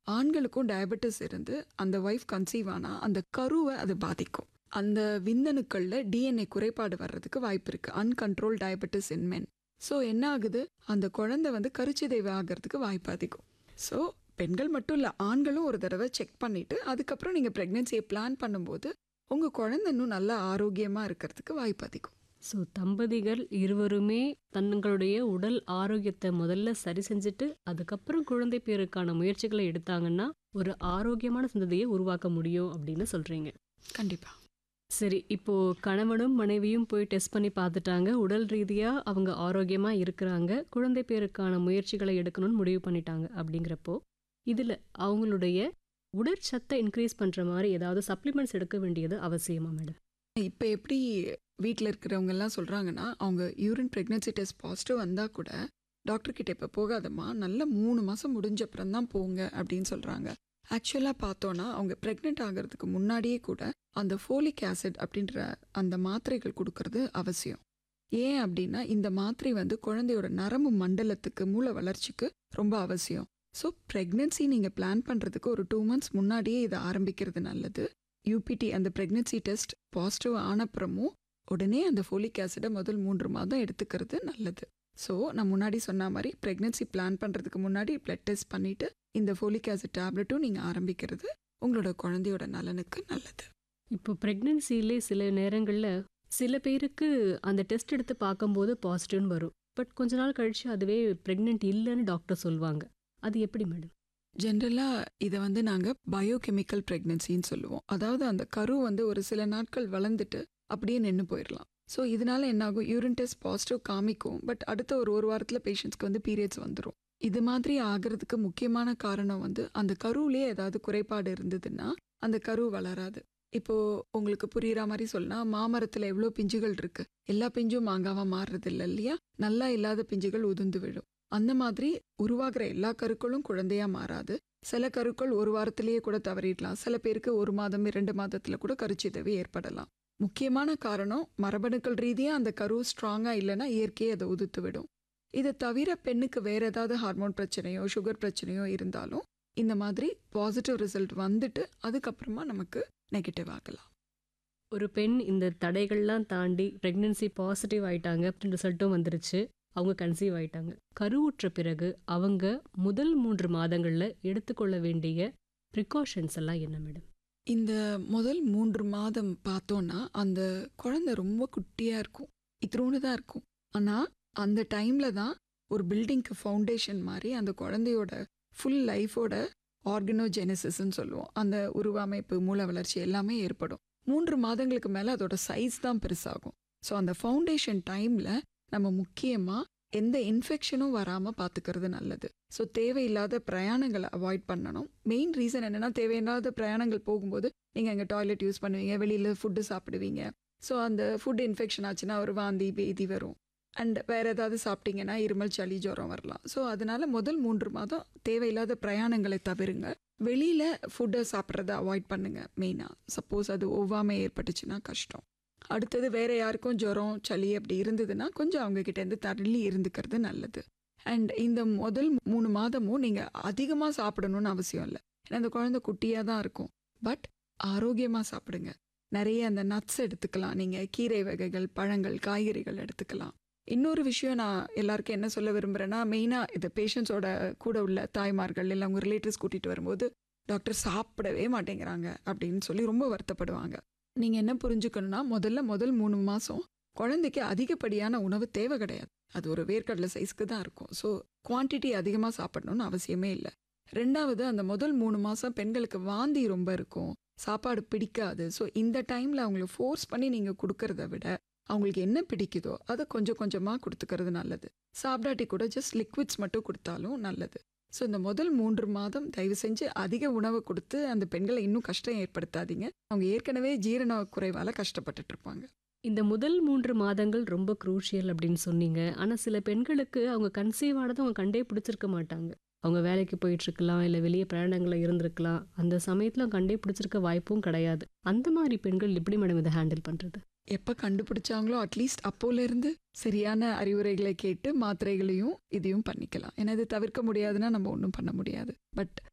ஆண்களுக்கும் டயபெட்டிஸ் இருந்து அந்த ஒய்ஃப் கன்சீவ் ஆனா அந்த கருவை அது பாதிக்கும் அந்த விந்தணுக்கள்ல டிஎன்ஏ குறைபாடு வர்றதுக்கு வாய்ப்பு இருக்கு அன்கண்ட்ரோல் டயபெட்டிஸ் இன் மென் ஸோ என்ன ஆகுது அந்த குழந்தை வந்து கருச்சிதைவு ஆகிறதுக்கு வாய்ப்பு அதிகம் ஸோ பெண்கள் மட்டும் இல்லை ஆண்களும் ஒரு தடவை செக் பண்ணிட்டு அதுக்கப்புறம் நீங்கள் ப்ரெக்னென்சியை பிளான் பண்ணும்போது உங்கள் குழந்தை இன்னும் நல்லா ஆரோக்கியமாக இருக்கிறதுக்கு வாய்ப்பு அதிகம் ஸோ தம்பதிகள் இருவருமே தங்களுடைய உடல் ஆரோக்கியத்தை முதல்ல சரி செஞ்சுட்டு அதுக்கப்புறம் குழந்தை பேருக்கான முயற்சிகளை எடுத்தாங்கன்னா ஒரு ஆரோக்கியமான சந்ததியை உருவாக்க முடியும் அப்படின்னு சொல்றீங்க கண்டிப்பாக சரி இப்போ கணவனும் மனைவியும் போய் டெஸ்ட் பண்ணி பார்த்துட்டாங்க உடல் ரீதியா அவங்க ஆரோக்கியமா இருக்கிறாங்க குழந்தை பேருக்கான முயற்சிகளை எடுக்கணும்னு முடிவு பண்ணிட்டாங்க அப்படிங்கிறப்போ இதுல அவங்களுடைய உடற்சத்தை இன்க்ரீஸ் பண்ற மாதிரி ஏதாவது சப்ளிமெண்ட்ஸ் எடுக்க வேண்டியது அவசியமா மேடம் இப்போ எப்படி வீட்டில் இருக்கிறவங்க எல்லாம் சொல்கிறாங்கன்னா அவங்க யூரின் ப்ரெக்னன்சி டெஸ்ட் பாசிட்டிவ் வந்தால் கூட டாக்டர் கிட்ட இப்போ போகாதம்மா நல்ல மூணு மாதம் முடிஞ்ச அப்புறம் தான் போங்க அப்படின்னு சொல்கிறாங்க ஆக்சுவலாக பார்த்தோன்னா அவங்க ப்ரெக்னென்ட் ஆகிறதுக்கு முன்னாடியே கூட அந்த ஃபோலிக் ஆசிட் அப்படின்ற அந்த மாத்திரைகள் கொடுக்கறது அவசியம் ஏன் அப்படின்னா இந்த மாத்திரை வந்து குழந்தையோட நரம்பு மண்டலத்துக்கு மூளை வளர்ச்சிக்கு ரொம்ப அவசியம் ஸோ ப்ரெக்னென்சி நீங்கள் பிளான் பண்ணுறதுக்கு ஒரு டூ மந்த்ஸ் முன்னாடியே இதை ஆரம்பிக்கிறது நல்லது யூபிடி அந்த ப்ரெக்னென்சி டெஸ்ட் பாசிட்டிவ் ஆனப்புறமும் உடனே அந்த ஃபோலிக் ஆசிடை முதல் மூன்று மாதம் எடுத்துக்கிறது நல்லது ஸோ நான் முன்னாடி சொன்ன மாதிரி ப்ரெக்னென்சி பிளான் பண்ணுறதுக்கு முன்னாடி பிளட் டெஸ்ட் பண்ணிவிட்டு இந்த ஃபோலிக் ஆசிட் டேப்லெட்டும் நீங்கள் ஆரம்பிக்கிறது உங்களோட குழந்தையோட நலனுக்கு நல்லது இப்போ ப்ரெக்னென்சிலே சில நேரங்களில் சில பேருக்கு அந்த டெஸ்ட் எடுத்து பார்க்கும்போது பாசிட்டிவ்னு வரும் பட் கொஞ்ச நாள் கழிச்சு அதுவே ப்ரெக்னென்ட் இல்லைன்னு டாக்டர் சொல்லுவாங்க அது எப்படி மேடம் ஜென்ரலாக இதை வந்து நாங்கள் பயோகெமிக்கல் ப்ரெக்னென்சின்னு சொல்லுவோம் அதாவது அந்த கரு வந்து ஒரு சில நாட்கள் வளர்ந்துட்டு அப்படியே நின்று போயிடலாம் ஸோ இதனால என்ன ஆகும் யூரின் டெஸ்ட் பாசிட்டிவ் காமிக்கும் பட் அடுத்த ஒரு ஒரு வாரத்தில் பேஷண்ட்ஸ்க்கு வந்து பீரியட்ஸ் வந்துடும் இது மாதிரி ஆகிறதுக்கு முக்கியமான காரணம் வந்து அந்த கருவிலே ஏதாவது குறைபாடு இருந்ததுன்னா அந்த கரு வளராது இப்போ உங்களுக்கு புரியுற மாதிரி சொன்னா மாமரத்தில் எவ்வளோ பிஞ்சுகள் இருக்கு எல்லா பிஞ்சும் மாங்காவா மாறுறது இல்லை இல்லையா நல்லா இல்லாத பிஞ்சுகள் உதிர்ந்து விழும் அந்த மாதிரி உருவாகிற எல்லா கருக்களும் குழந்தையா மாறாது சில கருக்கள் ஒரு வாரத்திலேயே கூட தவறிடலாம் சில பேருக்கு ஒரு மாதம் இரண்டு மாதத்துல கூட கருச்சிதவி ஏற்படலாம் முக்கியமான காரணம் மரபணுக்கள் ரீதியா அந்த கரு ஸ்ட்ராங்கா இல்லைன்னா இயற்கையே அதை உதிர்த்து விடும் இதை தவிர பெண்ணுக்கு வேற ஏதாவது ஹார்மோன் பிரச்சனையோ சுகர் பிரச்சனையோ இருந்தாலும் இந்த மாதிரி பாசிட்டிவ் ரிசல்ட் வந்துட்டு அதுக்கப்புறமா நமக்கு நெகட்டிவ் ஆகலாம் ஒரு பெண் இந்த தடைகள்லாம் தாண்டி ப்ரெக்னென்சி பாசிட்டிவ் ஆயிட்டாங்க அப்படின்னு ரிசல்ட்டும் வந்துருச்சு அவங்க கன்சீவ் ஆயிட்டாங்க கருவுற்ற பிறகு அவங்க முதல் மூன்று மாதங்கள்ல எடுத்துக்கொள்ள வேண்டிய ப்ரிகாஷன்ஸ் எல்லாம் என்ன மேடம் இந்த முதல் மூன்று மாதம் பார்த்தோன்னா அந்த குழந்தை ரொம்ப குட்டியாக இருக்கும் இத்திரோண்டு தான் இருக்கும் ஆனால் அந்த டைமில் தான் ஒரு பில்டிங்க்கு ஃபவுண்டேஷன் மாதிரி அந்த குழந்தையோட ஃபுல் லைஃபோட ஆர்கனோஜெனசிஸ்ன்னு சொல்லுவோம் அந்த உருவமைப்பு மூல வளர்ச்சி எல்லாமே ஏற்படும் மூன்று மாதங்களுக்கு மேலே அதோட சைஸ் தான் பெருசாகும் ஸோ அந்த ஃபவுண்டேஷன் டைமில் நம்ம முக்கியமாக எந்த இன்ஃபெக்ஷனும் வராமல் பார்த்துக்கிறது நல்லது ஸோ தேவையில்லாத பிரயாணங்களை அவாய்ட் பண்ணணும் மெயின் ரீசன் என்னென்னா தேவையில்லாத பிரயாணங்கள் போகும்போது நீங்கள் அங்கே டாய்லெட் யூஸ் பண்ணுவீங்க வெளியில் ஃபுட்டு சாப்பிடுவீங்க ஸோ அந்த ஃபுட் இன்ஃபெக்ஷன் ஆச்சுன்னா ஒரு வாந்தி பேதி வரும் அண்ட் வேறு ஏதாவது சாப்பிட்டீங்கன்னா இருமல் சளி ஜுரம் வரலாம் ஸோ அதனால முதல் மூன்று மாதம் தேவையில்லாத பிரயாணங்களை தவிருங்க வெளியில் ஃபுட்டை சாப்பிட்றத அவாய்ட் பண்ணுங்க மெயினாக சப்போஸ் அது ஒவ்வாமை ஏற்பட்டுச்சுன்னா கஷ்டம் அடுத்தது வேற யாருக்கும் ஜுரம் சளி அப்படி இருந்ததுன்னா கொஞ்சம் அவங்க கிட்ட இருந்து தள்ளி இருந்துக்கிறது நல்லது அண்ட் இந்த முதல் மூணு மாதமும் நீங்கள் அதிகமாக சாப்பிடணும்னு அவசியம் இல்லை ஏன்னா அந்த குழந்தை குட்டியாக தான் இருக்கும் பட் ஆரோக்கியமாக சாப்பிடுங்க நிறைய அந்த நட்ஸ் எடுத்துக்கலாம் நீங்கள் கீரை வகைகள் பழங்கள் காய்கறிகள் எடுத்துக்கலாம் இன்னொரு விஷயம் நான் எல்லாருக்கும் என்ன சொல்ல விரும்புகிறேன்னா மெயினாக இது பேஷண்ட்ஸோட கூட உள்ள தாய்மார்கள் இல்லை அவங்க ரிலேட்டிவ்ஸ் கூட்டிகிட்டு வரும்போது டாக்டர் சாப்பிடவே மாட்டேங்கிறாங்க அப்படின்னு சொல்லி ரொம்ப வருத்தப்படுவாங்க நீங்கள் என்ன புரிஞ்சுக்கணும்னா முதல்ல முதல் மூணு மாதம் குழந்தைக்கு அதிகப்படியான உணவு தேவை கிடையாது அது ஒரு வேர்க்கடலை சைஸ்க்கு தான் இருக்கும் ஸோ குவான்டிட்டி அதிகமாக சாப்பிடணும்னு அவசியமே இல்லை ரெண்டாவது அந்த முதல் மூணு மாதம் பெண்களுக்கு வாந்தி ரொம்ப இருக்கும் சாப்பாடு பிடிக்காது ஸோ இந்த டைமில் அவங்களுக்கு ஃபோர்ஸ் பண்ணி நீங்கள் கொடுக்கறத விட அவங்களுக்கு என்ன பிடிக்குதோ அதை கொஞ்சம் கொஞ்சமாக கொடுத்துக்கிறது நல்லது சாப்பிடாட்டி கூட ஜஸ்ட் லிக்விட்ஸ் மட்டும் கொடுத்தாலும் நல்லது ஸோ இந்த முதல் மூன்று மாதம் தயவு செஞ்சு அதிக உணவு கொடுத்து அந்த பெண்களை இன்னும் கஷ்டம் ஏற்படுத்தாதீங்க அவங்க ஏற்கனவே ஜீரண குறைவால் கஷ்டப்பட்டுட்டு இருப்பாங்க இந்த முதல் மூன்று மாதங்கள் ரொம்ப குரூஷியல் அப்படின்னு சொன்னீங்க ஆனால் சில பெண்களுக்கு அவங்க கன்சீவ் ஆனதும் அவங்க கண்டே பிடிச்சிருக்க மாட்டாங்க அவங்க வேலைக்கு போயிட்டு இருக்கலாம் இல்லை வெளியே பிரயாணங்களில் இருந்திருக்கலாம் அந்த சமயத்தில் அவங்க கண்டே பிடிச்சிருக்க வாய்ப்பும் கிடையாது அந்த மாதிரி பெண்கள் எப்படி மேடம் இதை ஹேண்டில் பண்ணுறது எப்போ கண்டுபிடிச்சாங்களோ அட்லீஸ்ட் அப்போலேருந்து சரியான அறிவுரைகளை கேட்டு மாத்திரைகளையும் இதையும் பண்ணிக்கலாம் ஏன்னா இது தவிர்க்க முடியாதுன்னா நம்ம ஒன்றும் பண்ண முடியாது பட்